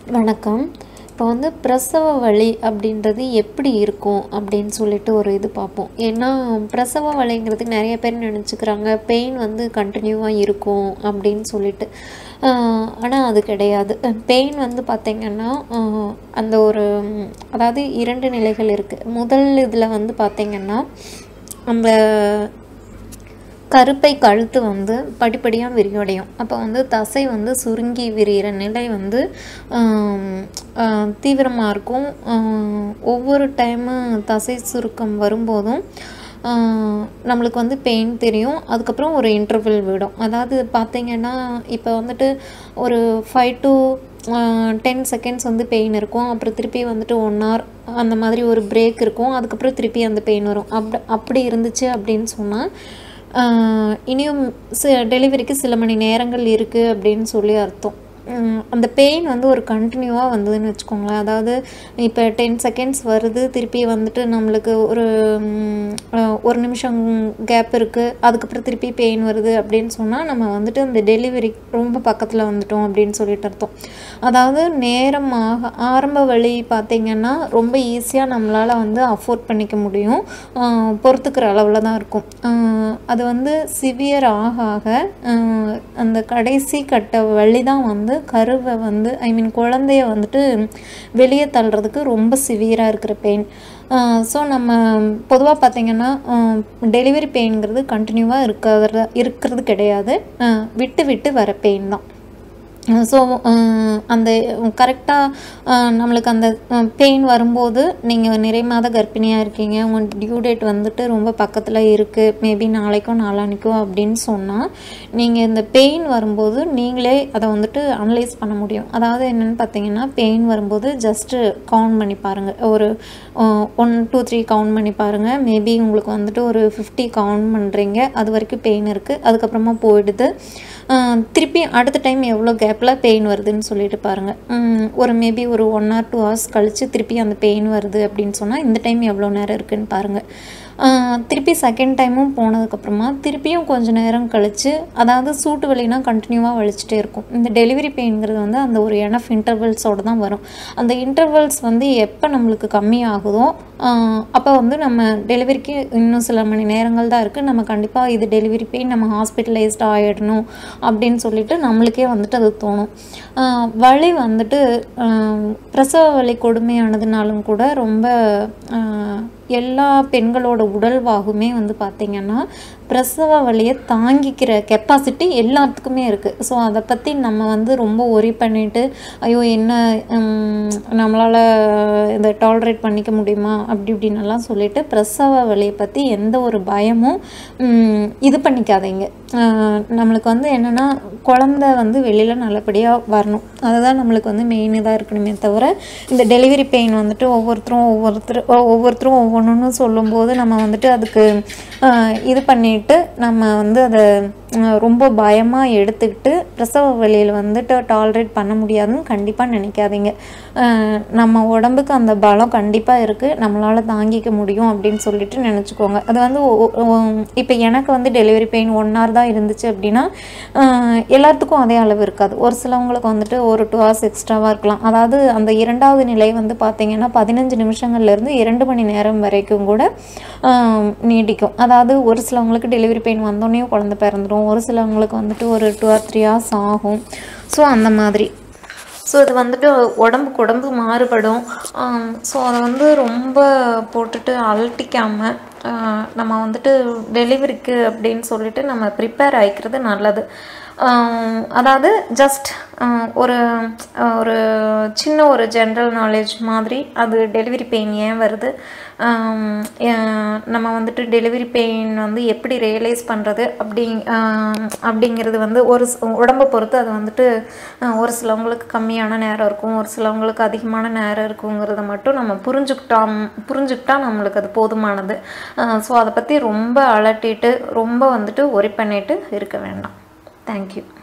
வணக்கம் இப்போ வந்து பிரசவ வலி அப்படின்றது எப்படி இருக்கும் அப்படின்னு சொல்லிட்டு ஒரு இது பார்ப்போம் ஏன்னா பிரசவ வலிங்கிறதுக்கு நிறைய பேர் நினச்சிக்கிறாங்க பெயின் வந்து கண்டினியூவாக இருக்கும் அப்படின்னு சொல்லிட்டு ஆனால் அது கிடையாது பெயின் வந்து பார்த்திங்கன்னா ஆஹ், அந்த ஒரு ம், அதாவது இரண்டு நிலைகள் இருக்குது முதல் இதில் வந்து பார்த்திங்கன்னா அந்த கருப்பை கழுத்து வந்து படிப்படியாக விரிவடையும் அப்போ வந்து தசை வந்து சுருங்கி விரிகிற நிலை வந்து தீவிரமாக இருக்கும் ஆம், ஒவ்வொரு டைமு தசை சுருக்கம் வரும்போதும் ஆஹ், நம்மளுக்கு வந்து பெயின் தெரியும் அதுக்கப்புறம் ஒரு இன்டர்வல் விடும் அதாவது பார்த்தீங்கன்னா இப்போ வந்துட்டு ஒரு ஃபைவ் டு டென் செகண்ட்ஸ் வந்து பெயின் இருக்கும் அப்புறம் திருப்பி வந்துட்டு ஒன் ஹவர் அந்த மாதிரி ஒரு பிரேக் இருக்கும் அதுக்கப்புறம் திருப்பி அந்த பெயின் வரும் அப்படி அப்படி இருந்துச்சு அப்படின்னு சொன்னால் ஆஹ் இனியும் சி டெலிவரிக்கு சில மணி நேரங்கள் இருக்குது அப்படின்னு சொல்லி அர்த்தம் உம் அந்த பெயின் வந்து ஒரு கண்டினியூவாக வந்ததுன்னு வச்சுக்கோங்களேன் அதாவது இப்போ டென் செகண்ட்ஸ் வருது திருப்பி வந்துட்டு நம்மளுக்கு ஒரு உம், ஆஹ் ஒரு நிமிஷம் கேப் இருக்குது அதுக்கப்புறம் திருப்பி பெயின் வருது அப்படின்னு சொன்னால் நம்ம வந்துட்டு அந்த டெலிவரி ரொம்ப பக்கத்தில் வந்துட்டோம் அப்படின்னு சொல்லிட்டு அர்த்தம் அதாவது நேரமாக ஆரம்ப வழி பார்த்திங்கன்னா ரொம்ப ஈஸியாக நம்மளால் வந்து அஃபோர்ட் பண்ணிக்க முடியும் ஆஹ் பொறுத்துக்கிற அளவில் தான் இருக்கும் ஆஹ் அது வந்து சிவியர் ஆக ஆக ஆஹ் அந்த கடைசி கட்ட வழி தான் வந்து கருவை வந்து ஐ மீன் குழந்தைய வந்துட்டு வெளியே தள்ளுறதுக்கு ரொம்ப சிவியராக இருக்கிற பெயின் ஸோ நம்ம பொதுவாக பார்த்திங்கன்னா டெலிவரி பெயின்ங்கிறது கண்டினியூவாக இருக்கிறது இருக்கிறது கிடையாது ஆஹ் விட்டு விட்டு வர பெயின் தான் ஸோ அந்த கரெக்டாக நம்மளுக்கு அந்த பெயின் வரும்போது நீங்கள் நிறை மாத கர்ப்பிணியாக இருக்கீங்க உங்கள் டியூ டேட் வந்துட்டு ரொம்ப பக்கத்தில் இருக்குது மேபி நாளைக்கோ நாளானிக்கோ அப்படின்னு சொன்னால் நீங்கள் இந்த பெயின் வரும்போது நீங்களே அதை வந்துட்டு அனலைஸ் பண்ண முடியும் அதாவது என்னென்னு பார்த்தீங்கன்னா பெயின் வரும்போது ஜஸ்ட்டு கவுண்ட் பண்ணி பாருங்கள் ஒரு ஒன் டூ த்ரீ கவுண்ட் பண்ணி பாருங்கள் மேபி உங்களுக்கு வந்துட்டு ஒரு ஃபிஃப்டி கவுண்ட் பண்ணுறீங்க அது வரைக்கும் பெயின் இருக்குது அதுக்கப்புறமா போயிடுது ஆஹ் திருப்பி அடுத்த டைம் எவ்வளோ கேப்பில் பெயின் வருதுன்னு சொல்லிட்டு பாருங்கள் ஒரு மேபி ஒரு ஒன் ஆர் டூ ஹவர்ஸ் கழித்து திருப்பி அந்த பெயின் வருது அப்படின்னு சொன்னால் இந்த டைம் எவ்வளோ நேரம் இருக்குன்னு பாருங்கள் ஆஹ் திருப்பி செகண்ட் டைமும் போனதுக்கப்புறமா திருப்பியும் கொஞ்ச நேரம் கழித்து அதாவது சூட்டு வலினா கண்டினியூவாக வலிச்சுட்டே இருக்கும் இந்த டெலிவரி பெயின்ங்கிறது வந்து அந்த ஒரு எனஃப் இன்டர்வல்ஸோடு தான் வரும் அந்த இன்டர்வல்ஸ் வந்து எப்போ நம்மளுக்கு கம்மி ஆகுதோ அப்போ வந்து நம்ம டெலிவரிக்கு இன்னும் சில மணி நேரங்கள் தான் இருக்குது நம்ம கண்டிப்பாக இது டெலிவரி பெயின் நம்ம ஹாஸ்பிட்டலைஸ்ட் ஆகிடணும் அப்படின்னு சொல்லிட்டு நம்மளுக்கே வந்துட்டு அது தோணும் ஆஹ் வலி வந்துட்டு ஆஹ் பிரசவ வலி கொடுமையானதுனாலும் கூட ரொம்ப ஆஹ் எல்லா பெண்களோட உடல்வாகுமே வந்து பார்த்திங்கன்னா பிரசவ வலியை தாங்கிக்கிற கெப்பாசிட்டி எல்லாத்துக்குமே இருக்குது ஸோ அதை பற்றி நம்ம வந்து ரொம்ப ஒரி பண்ணிட்டு ஐயோ என்ன நம்மளால் இதை டாலரேட் பண்ணிக்க முடியுமா அப்படி இப்படின்னெல்லாம் சொல்லிட்டு பிரசவ வலியை பற்றி எந்த ஒரு பயமும் உம், இது பண்ணிக்காதீங்க ஆஹ் நம்மளுக்கு வந்து என்னென்னா குழந்த வந்து வெளியில் நல்லபடியாக வரணும் அதுதான் நம்மளுக்கு வந்து மெயின் இதாக இருக்கணுமே தவிர இந்த டெலிவரி பெயின் வந்துட்டு ஒவ்வொருத்தரும் ஒவ்வொருத்தர் ஒ- ஒவ்வொருத்தரும் ஒவ்வொன்றுன்னு சொல்லும்போது நம்ம வந்துட்டு அதுக்கு ஆஹ், இது பண்ணிட்டு நம்ம வந்து அதை ஆஹ், ரொம்ப பயமாக எடுத்துக்கிட்டு பிரசவ வலியில் வந்துட்டு டாலரேட் பண்ண முடியாதுன்னு கண்டிப்பாக நினைக்காதீங்க ஆஹ், நம்ம உடம்புக்கு அந்த பலம் கண்டிப்பாக இருக்குது நம்மளால் தாங்கிக்க முடியும் அப்படின்னு சொல்லிட்டு நினச்சிக்கோங்க அது வந்து இப்போ எனக்கு வந்து டெலிவரி பெயின் ஒன் ஹவர் தான் இருந்துச்சு அப்படின்னா ஆஹ், எல்லாத்துக்கும் அதே அளவு இருக்காது ஒரு சிலவங்களுக்கு வந்துட்டு ஒரு டூ ஹவர்ஸ் எக்ஸ்ட்ராவாக இருக்கலாம் அதாவது அந்த இரண்டாவது நிலை வந்து பார்த்தீங்கன்னா பதினஞ்சு நிமிஷங்கள்லேருந்து இரண்டு மணி நேரம் வரைக்கும் கூட ஆஹ், நீடிக்கும் அதாவது ஒரு சிலவங்களுக்கு டெலிவரி பெயின் வந்தோடனே குழந்தை பிறந்துடும் ஒரு சிலவங்களுக்கு வந்துட்டு ஒரு டூ ஆர் த்ரீ ஹவர்ஸ் ஆகும் ஸோ அந்த மாதிரி ஸோ இது வந்துட்டு உடம்புக்கு உடம்பு மாறுபடும் ஸோ அதை வந்து ரொம்ப போட்டுட்டு அலட்டிக்காமல் நம்ம வந்துட்டு டெலிவரிக்கு அப்படின்னு சொல்லிட்டு நம்ம ப்ரிப்பேர் ஆகிக்கிறது நல்லது ஆம், அதாவது ஜஸ்ட் ஒரு ஆஹ், ஒரு சின்ன ஒரு ஜென்ரல் நாலேஜ் மாதிரி அது டெலிவரி பெயின் ஏன் வருது ஆம், ஏன் நம்ம வந்துட்டு டெலிவரி பெயின் வந்து எப்படி ரியலைஸ் பண்ணுறது அப்படி ஆம், அப்படிங்கிறது வந்து ஒரு சி- உடம்பை பொறுத்து அது வந்துட்டு ஆஹ், ஒரு சிலவங்களுக்கு கம்மியான நேரம் இருக்கும் ஒரு சிலவங்களுக்கு அதிகமான நேரம் இருக்குங்கிறத மட்டும் நம்ம புரிஞ்சுக்கிட்டோம் புரிஞ்சுக்கிட்டா நம்மளுக்கு அது போதுமானது ஸோ அதை பற்றி ரொம்ப அலட்டிட்டு ரொம்ப வந்துட்டு ஒரி பண்ணிட்டு இருக்க வேண்டாம் தேங்க்யூ